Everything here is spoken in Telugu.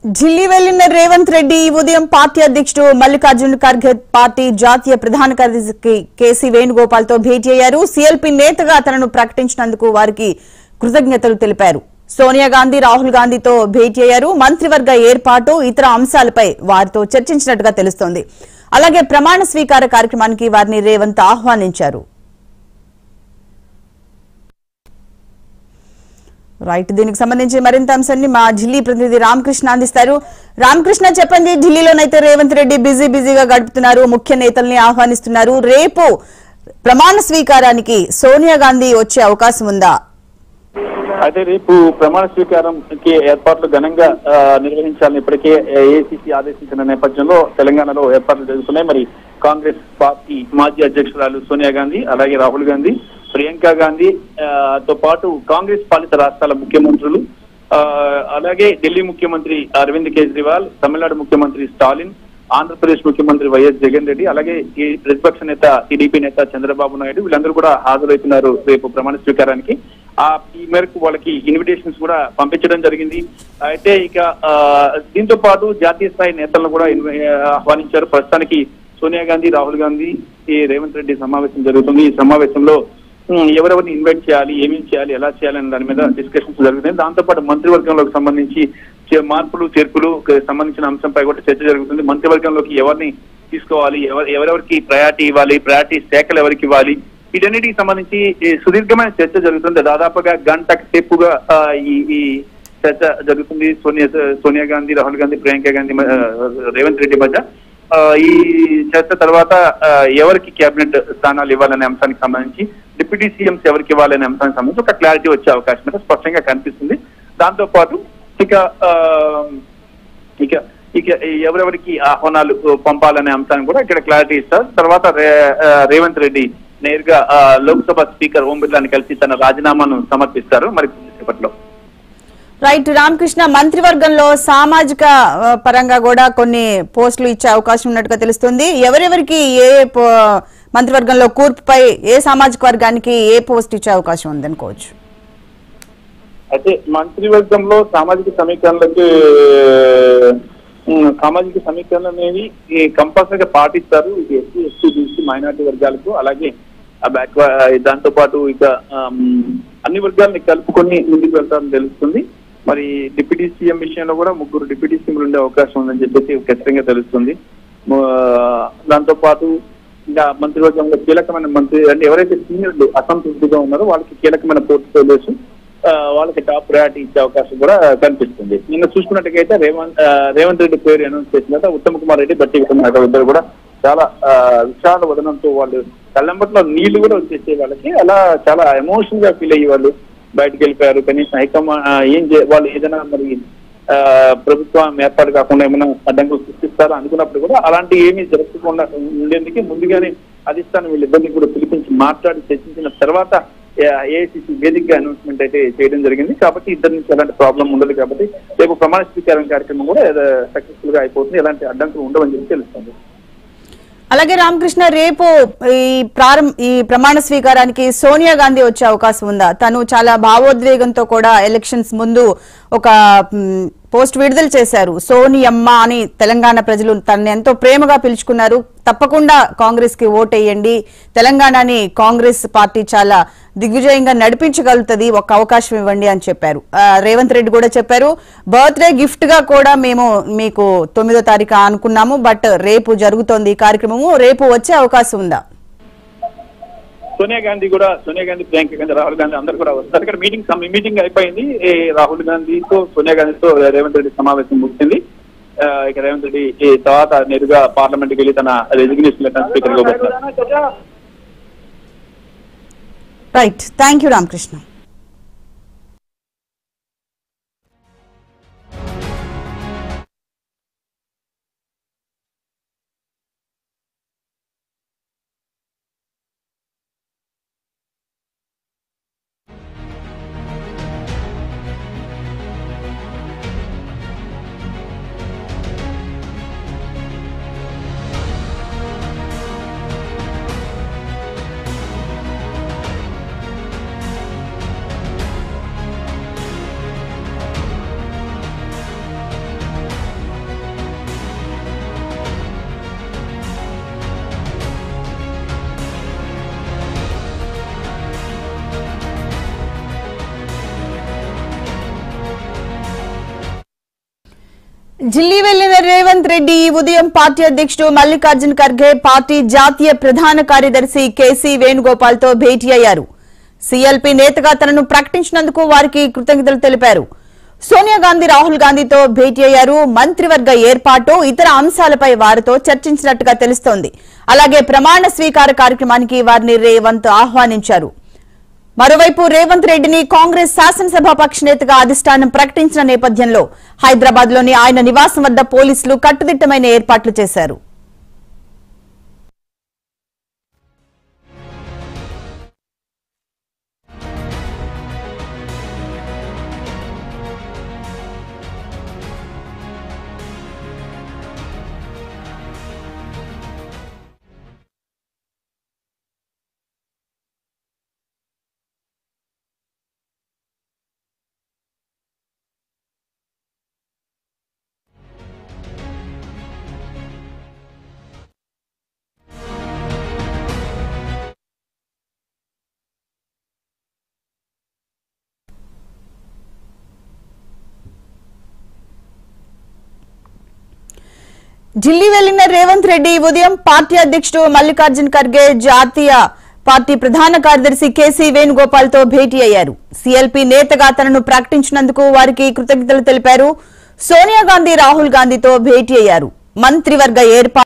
ఢిల్లీ వెళ్లిన రేవంత్ రెడ్డి ఈ ఉదయం పార్టీ అధ్యక్షుడు మల్లికార్జున ఖర్గే పార్టీ జాతీయ ప్రధాన కార్యదర్శి కేసీ వేణుగోపాల్ తో భేటీ అయ్యారు సీఎల్పీ నేతగా తనను ప్రకటించినందుకు వారికి కృతజ్ఞతలు తెలిపారు సోనియా గాంధీ రాహుల్ గాంధీతో భేటీ అయ్యారు మంత్రివర్గ ఏర్పాటు ఇతర అంశాలపై వారితో చర్చించినట్టుగా తెలుస్తోంది అలాగే ప్రమాణ స్వీకార కార్యక్రమానికి వారిని రేవంత్ ఆహ్వానించారు రైట్ దీనికి సంబంధించి మరింత అంశాన్ని మా ఢిల్లీ ప్రతినిధి రామకృష్ణ అందిస్తారు రామకృష్ణ చెప్పండి ఢిల్లీలోనైతే రేవంత్ రెడ్డి బిజీ బిజీగా గడుపుతున్నారు ముఖ్య నేతల్ని ఆహ్వానిస్తున్నారు రేపు ప్రమాణ స్వీకారానికి సోనియా గాంధీ వచ్చే అవకాశం ఉందా అయితే రేపు ప్రమాణ స్వీకారంకి ఏర్పాట్లు ఘనంగా ఆ, నిర్వహించాలని ఇప్పటికే ఏఐసిసి ఆదేశించిన నేపథ్యంలో తెలంగాణలో ఏర్పాట్లు జరుగుతున్నాయి మరి కాంగ్రెస్ పార్టీ మాజీ అధ్యక్షురాలు సోనియా గాంధీ అలాగే రాహుల్ గాంధీ ప్రియాంక గాంధీ ఆ, తో పాటు కాంగ్రెస్ పాలిత రాష్ట్రాల ముఖ్యమంత్రులు ఆ, అలాగే ఢిల్లీ ముఖ్యమంత్రి అరవింద్ కేజ్రీవాల్ తమిళనాడు ముఖ్యమంత్రి స్టాలిన్ ఆంధ్రప్రదేశ్ ముఖ్యమంత్రి వైఎస్ జగన్ రెడ్డి అలాగే ఈ ప్రతిపక్ష నేత టీడీపీ నేత చంద్రబాబు నాయుడు వీళ్ళందరూ కూడా హాజరవుతున్నారు రేపు ప్రమాణ స్వీకారానికి ఆ ఈ మేరకు వాళ్ళకి ఇన్విటేషన్స్ కూడా పంపించడం జరిగింది అయితే ఇక ఆ, దీంతో పాటు జాతీయ స్థాయి నేతలను కూడా ఇన్వ- ఆహ్వానించారు ప్రస్తుతానికి సోనియా గాంధీ రాహుల్ గాంధీ ఈ రేవంత్ రెడ్డి సమావేశం జరుగుతుంది ఈ సమావేశంలో ఉమ్, ఎవరెవరిని ఇన్వైట్ చేయాలి ఏమేమి చేయాలి ఎలా చేయాలి అనే దాని మీద డిస్కషన్స్ జరుగుతున్నాయి దాంతో పాటు మంత్రివర్గంలోకి సంబంధించి చే- మార్పులు చేర్పులు కు సంబంధించిన అంశంపై కూడా చర్చ జరుగుతుంది మంత్రివర్గంలోకి ఎవరిని తీసుకోవాలి ఎవరు ఎవరెవరికి ప్రయారిటీ ఇవ్వాలి ప్రయారిటీ శాఖలు ఎవరికి ఇవ్వాలి వీటన్నిటికి సంబంధించి ఈ సుదీర్ఘమైన చర్చ జరుగుతుంది దాదాపుగా గంట సేపుగా ఆ, ఈ ఈ చర్చ జరుగుతుంది సోనియా సోనియా గాంధీ రాహుల్ గాంధీ ప్రియాంక గాంధీ మ- ఆ, రేవంత్ రెడ్డి మధ్య ఆ, ఈ చర్చ తర్వాత ఆ, ఎవరికి కేబినెట్ స్థానాలు ఇవ్వాలనే అంశానికి సంబంధించి డిప్యూటీ సీఎంస్ ఎవరికి ఇవ్వాలనే అంశానికి సంబంధించి ఒక క్లారిటీ వచ్చే అవకాశం అయితే స్పష్టంగా కనిపిస్తుంది దాంతో పాటు ఇక ఆ, ఇక ఇక ఎవరెవరికి ఆహ్వానాలు పంపాలనే అంశాన్ని కూడా ఇక్కడ క్లారిటీ ఇస్తారు తర్వాత రే- ఆ, రేవంత్ రెడ్డి నేరుగా ఆ, లోక్సభ స్పీకర్ ఓం బిర్లాని కలిసి తన రాజీనామాను సమర్పిస్తారు మరి కొద్దిసేపట్లో రైట్ రామకృష్ణ మంత్రివర్గంలో సామాజిక ఆ, పరంగా కూడా కొన్ని పోస్టులు ఇచ్చే అవకాశం ఉన్నట్టుగా తెలుస్తుంది ఎవరెవరికి ఏ పో- మంత్రివర్గంలో కూర్పుపై ఏ సామాజిక వర్గానికి ఏ పోస్ట్ ఇచ్చే అవకాశం ఉందనుకోవచ్చు అయితే మంత్రివర్గంలో సామాజిక సమీకరణలకు ఉమ్, సామాజిక సమీకరణ అనేవి కంపల్సరీగా పాటిస్తారు ఇది ఎస్సీ ఎస్టీ బీసీ మైనార్టీ వర్గాలకు అలాగే ఆ బ్యాక్ దాంతో పాటు ఇక ఆమ్, అన్ని వర్గాలని కలుపుకొని ముందుకు వెళ్తారని తెలుస్తుంది మరి డిప్యూటీ సీఎం విషయంలో కూడా ముగ్గురు డిప్యూటీ సీఎంలు ఉండే అవకాశం ఉందని చెప్పేసి ఖచ్చితంగా తెలుస్తుంది ఆ, దాంతో పాటు ఇంకా మంత్రివర్గంలో కీలకమైన మంత్రి అంటే ఎవరైతే సీనియర్లు అసంతృప్తిగా ఉన్నారో వాళ్ళకి కీలకమైన పోర్ట్ఫోలియోస్ ఆ, వాళ్ళకి టాప్ ప్రయారిటీ ఇచ్చే అవకాశం కూడా కనిపిస్తుంది నిన్న చూసుకున్నట్టుగైతే రేవంత్ ఆ, రేవంత్ రెడ్డి పేరు అనౌన్స్ చేసిన తర్వాత ఉత్తమ్ కుమార్ రెడ్డి బట్టి విక్రమార్క ఇద్దరు కూడా చాలా ఆ, విషాద వదనంతో వాళ్ళు కళ్ళంబట్లో నీళ్లు కూడా వచ్చేసే వాళ్ళకి అలా చాలా ఎమోషనల్ గా ఫీల్ అయ్యి వాళ్ళు బయటకు వెళ్ళిపోయారు కనీసం హైకమా ఆ, ఏం చే వాళ్ళు ఏదైనా మరి ఆ, ప్రభుత్వం ఏర్పాటు కాకుండా ఏమైనా అడ్డంకులు సృష్టిస్తారో అనుకున్నప్పుడు కూడా అలాంటి ఏమీ జరగకుండా ఉండేందుకు ముందుగానే అధిష్టానం వీళ్ళిద్దరిని కూడా పిలిపించి మాట్లాడి చర్చించిన తర్వాత ఏఐసిసి వేదికగా అనౌన్స్మెంట్ అయితే చేయడం జరిగింది కాబట్టి ఇద్దరి నుంచి ఎలాంటి ప్రాబ్లం ఉండదు కాబట్టి రేపు ప్రమాణ స్వీకారం కార్యక్రమం కూడా సక్సెస్ఫుల్ గా అయిపోతుంది ఎలాంటి అడ్డంకులు ఉండవని చెప్పి తెలుస్తుంది అలాగే రామకృష్ణ రేపు ఈ ప్రారంభ ఈ ప్రమాణ స్వీకారానికి సోనియా గాంధీ వచ్చే అవకాశం ఉందా తను చాలా భావోద్వేగంతో కూడా ఎలక్షన్స్ ముందు ఒక మ్, పోస్ట్ విడుదల చేశారు సోనియమ్మ అని తెలంగాణ ప్రజలు తనని ఎంతో ప్రేమగా పిలుచుకున్నారు తప్పకుండా కాంగ్రెస్ కి ఓటేయండి తెలంగాణని కాంగ్రెస్ పార్టీ చాలా దిగ్విజయంగా నడిపించగలుగుతుంది ఒక అవకాశం ఇవ్వండి అని చెప్పారు ఆ, రేవంత్ రెడ్డి కూడా చెప్పారు బర్త్డే గిఫ్ట్ గా కూడా మేము మీకు తొమ్మిదో తారీఖు అనుకున్నాము బట్ రేపు జరుగుతోంది ఈ కార్యక్రమము రేపు వచ్చే అవకాశం ఉందా సోనియా గాంధీ కూడా సోనియా గాంధీ ప్రియాంక గాంధీ రాహుల్ గాంధీ అందరూ కూడా వస్తారు ఇక్కడ మీటింగ్ సమ్- మీటింగ్ అయిపోయింది ఈ రాహుల్ గాంధీతో సోనియా గాంధీతో రేవంత్ రెడ్డి సమావేశం ముగిసింది ఆ, ఇక రేవంత్ రెడ్డి ఈ తర్వాత నేరుగా పార్లమెంట్ కి వెళ్ళి తన రెసిగ్నేషన్ లెటర్ స్పీకర్ ఇవ్వబోతున్నారు right thank you Ramakrishna Delhi వెళ్లిన రేవంత్ రెడ్డి ఈ ఉదయం పార్టీ అధ్యక్షుడు మల్లికార్జున్ ఖర్గే పార్టీ జాతీయ ప్రధాన కార్యదర్శి కేసీ వేణుగోపాల్ తో భేటీ అయ్యారు సీఎల్పీ నేతగా తనను ప్రకటించినందుకు వారికి కృతజ్ఞతలు తెలిపారు సోనియా గాంధీ రాహుల్ గాంధీతో భేటీ అయ్యారు మంత్రివర్గ ఏర్పాటు ఇతర అంశాలపై వారితో చర్చించినట్టుగా తెలుస్తోంది అలాగే ప్రమాణ స్వీకార కార్యక్రమానికి వారిని రేవంత్ ఆహ్వానించారు మరోవైపు రేవంత్ రెడ్డిని కాంగ్రెస్ శాసనసభాపక్ష నేతగా అధిష్టానం ప్రకటించిన నేపథ్యంలో హైదరాబాద్ లోని ఆయన నివాసం వద్ద పోలీసులు కట్టుదిట్టమైన ఏర్పాట్లు చేశారు ఢిల్లీ వెళ్లిన రేవంత్ రెడ్డి ఈ ఉదయం పార్టీ అధ్యక్షుడు మల్లికార్జున్ ఖర్గే జాతీయ పార్టీ ప్రధాన కార్యదర్శి కేసీ వేణుగోపాల్ తో భేటీ అయ్యారు సీఎల్పీ నేతగా తనను ప్రకటించినందుకు వారికి కృతజ్ఞతలు తెలిపారు సోనియా గాంధీ రాహుల్ గాంధీతో భేటీ అయ్యారు మంత్రివర్గ ఏర్పాటు